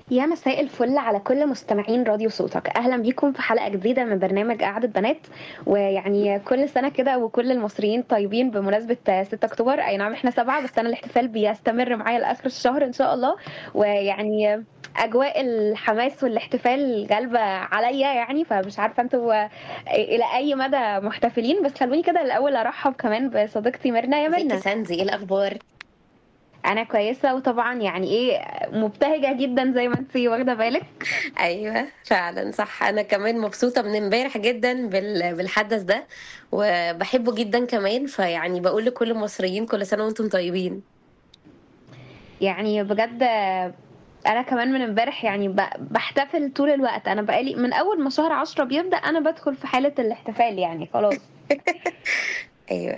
يا مساء الفل على كل مستمعين راديو صوتك اهلا بيكم في حلقه جديده من برنامج قعده بنات ويعني كل سنه كده وكل المصريين طيبين بمناسبه 6 اكتوبر اي نعم احنا سبعة بس انا الاحتفال بيستمر معايا لاخر الشهر ان شاء الله ويعني اجواء الحماس والاحتفال جالبه عليا يعني فمش عارفه انتوا الى اي مدى محتفلين بس خلوني كده الاول ارحب كمان بصديقتي ميرنا يا ازيك يا ميرنا ساندي ايه الاخبار انا كويسه وطبعا يعني ايه مبتهجه جدا زي ما انتي واخده بالك ايوه فعلا صح انا كمان مبسوطه من امبارح جدا بال... بالحدث ده وبحبه جدا كمان فيعني بقول لكل المصريين كل سنه وانتم طيبين يعني بجد انا كمان من امبارح يعني ب- بحتفل طول الوقت انا بقالي من اول ما شهر عشرة بيبدأ انا بدخل في حالة الاحتفال يعني خلاص ايوه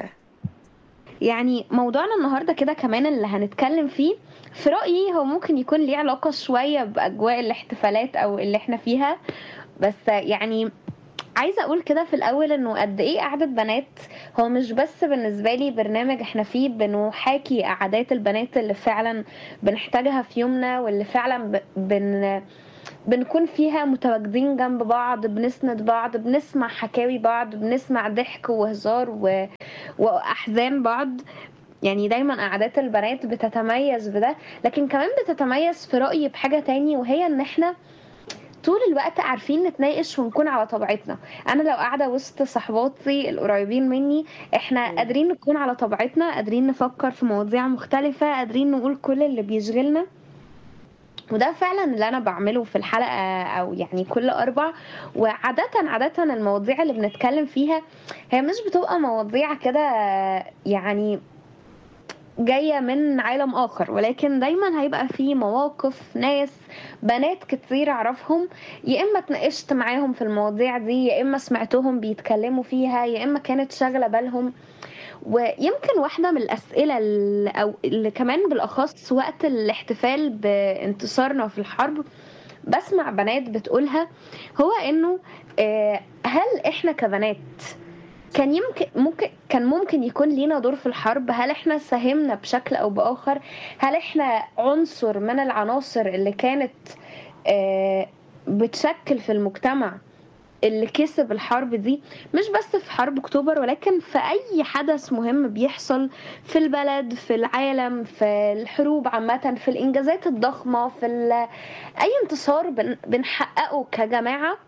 يعني موضوعنا النهاردة كده كمان اللي هنتكلم فيه في رأيي هو ممكن يكون ليه علاقة شوية بأجواء الاحتفالات أو اللي احنا فيها بس يعني عايزة أقول كده في الأول إنه قد إيه قعدة بنات هو مش بس بالنسبة لي برنامج احنا فيه بنحاكي قعدات البنات اللي فعلا بنحتاجها في يومنا واللي فعلا ب- بن بنكون فيها متواجدين جنب بعض بنسند بعض بنسمع حكاوي بعض بنسمع ضحك وهزار و... وأحزان بعض يعني دايما قعدات البنات بتتميز بده لكن كمان بتتميز في رأيي بحاجة تاني وهي ان احنا طول الوقت عارفين نتناقش ونكون على طبيعتنا انا لو قاعده وسط صحباتي القريبين مني احنا مم. قادرين نكون على طبيعتنا قادرين نفكر في مواضيع مختلفه قادرين نقول كل اللي بيشغلنا وده فعلا اللي انا بعمله في الحلقه او يعني كل اربع وعاده عاده المواضيع اللي بنتكلم فيها هي مش بتبقى مواضيع كده يعني جاية من عالم آخر ولكن دايما هيبقى في مواقف ناس بنات كتير أعرفهم يا إما اتناقشت معاهم في المواضيع دي يا إما سمعتهم بيتكلموا فيها يا إما كانت شاغلة بالهم ويمكن واحدة من الأسئلة اللي أو اللي كمان بالأخص وقت الاحتفال بانتصارنا في الحرب بسمع بنات بتقولها هو إنه آه، هل إحنا كبنات كان يمكن ممكن كان ممكن يكون لينا دور في الحرب هل احنا ساهمنا بشكل او باخر هل احنا عنصر من العناصر اللي كانت آه، بتشكل في المجتمع اللي كسب الحرب دي مش بس في حرب اكتوبر ولكن في اي حدث مهم بيحصل في البلد في العالم في الحروب عامة في الانجازات الضخمة في ال- اي انتصار بن- بنحققه كجماعة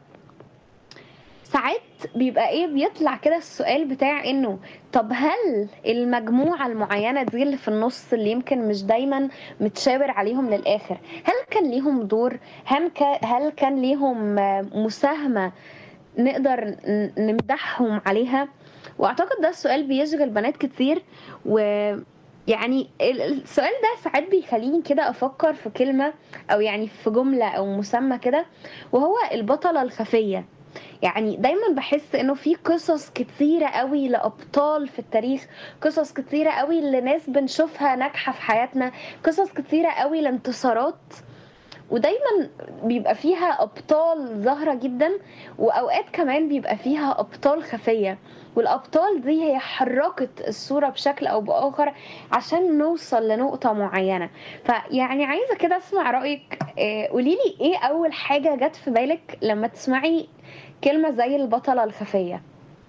ساعات بيبقى ايه بيطلع كده السؤال بتاع انه طب هل المجموعة المعينة دي اللي في النص اللي يمكن مش دايما متشاور عليهم للآخر هل كان ليهم دور هل كان هل كان ليهم آه، مساهمة نقدر ن- نمدحهم عليها واعتقد ده السؤال بيشغل بنات كتير و يعني ال- السؤال ده ساعات بيخليني كده افكر في كلمة او يعني في جملة او مسمى كده وهو البطلة الخفية يعني دايما بحس انه في قصص كتيرة قوي لأبطال في التاريخ قصص كتيرة قوي لناس بنشوفها ناجحة في حياتنا قصص كتيرة قوي لانتصارات ودايما بيبقى فيها أبطال ظاهرة جدا وأوقات كمان بيبقى فيها أبطال خفية والأبطال دي هي حركت الصورة بشكل أو بآخر عشان نوصل لنقطة معينة فيعني عايزة كده أسمع رأيك آه، قوليلي إيه أول حاجة جت في بالك لما تسمعي كلمة زي البطلة الخفية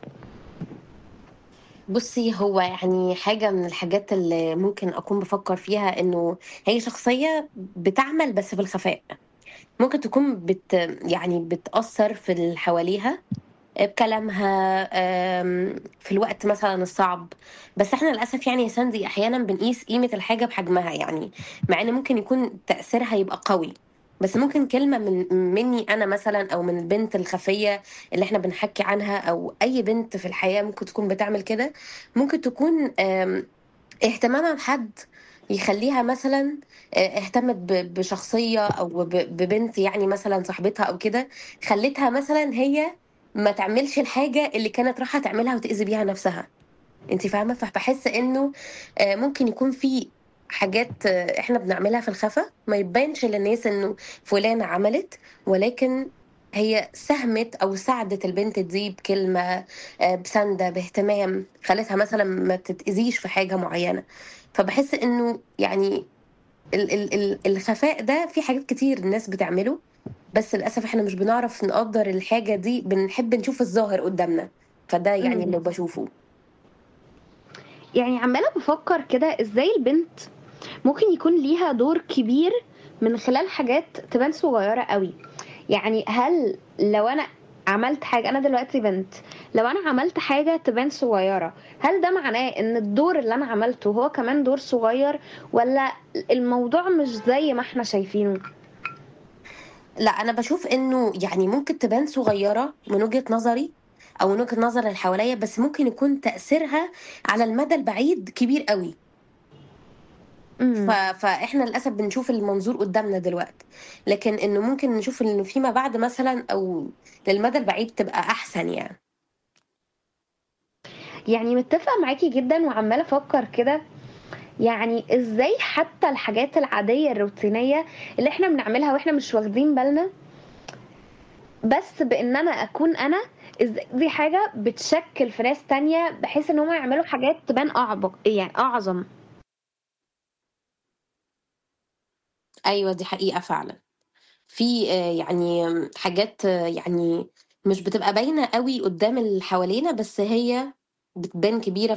بصي هو يعني حاجه من الحاجات اللي ممكن اكون بفكر فيها انه هي شخصيه بتعمل بس في الخفاء ممكن تكون بت يعني بتأثر في اللي حواليها بكلامها آم، في الوقت مثلا الصعب بس احنا للاسف يعني يا ساندي احيانا بنقيس قيمه الحاجه بحجمها يعني مع ان ممكن يكون تاثيرها يبقى قوي بس ممكن كلمه من مني انا مثلا او من البنت الخفيه اللي احنا بنحكي عنها او اي بنت في الحياه ممكن تكون بتعمل كده ممكن تكون آم، اهتمامها بحد يخليها مثلا آه، اهتمت ب- بشخصيه او ب- ببنت يعني مثلا صاحبتها او كده خلتها مثلا هي ما تعملش الحاجة اللي كانت رايحة تعملها وتأذي بيها نفسها انت فاهمة فبحس انه آه، ممكن يكون في حاجات آه، احنا بنعملها في الخفا ما يبانش للناس انه فلانة عملت ولكن هي ساهمت او ساعدت البنت دي بكلمة آه، بسندة باهتمام خلتها مثلا ما تتأذيش في حاجة معينة فبحس انه يعني ال ال ال الخفاء ده في حاجات كتير الناس بتعمله بس للأسف احنا مش بنعرف نقدر الحاجة دي بنحب نشوف الظاهر قدامنا فده يعني امم اللي بشوفه يعني عمالة بفكر كده ازاي البنت ممكن يكون ليها دور كبير من خلال حاجات تبان صغيرة قوي يعني هل لو انا عملت حاجة انا دلوقتي بنت لو انا عملت حاجة تبان صغيرة هل ده معناه ان الدور اللي انا عملته هو كمان دور صغير ولا الموضوع مش زي ما احنا شايفينه لا انا بشوف انه يعني ممكن تبان صغيرة من وجهة نظري او من وجهة نظر اللي حواليا بس ممكن يكون تأثيرها على المدى البعيد كبير قوي ف... امم فاحنا للاسف بنشوف المنظور قدامنا دلوقتي لكن انه ممكن نشوف انه فيما بعد مثلا او للمدى البعيد تبقى احسن يعني يعني متفقة معاكي جدا وعمالة افكر كده يعني ازاي حتى الحاجات العادية الروتينية اللي احنا بنعملها واحنا مش واخدين بالنا بس بان انا اكون انا ازاي دي حاجة بتشكل في ناس تانية بحيث ان هم يعملوا حاجات تبان اعبق يعني اعظم ايوه دي حقيقة فعلا في آه، يعني حاجات آه، يعني مش بتبقى باينة قوي قدام اللي حوالينا بس هي بتبان كبيرة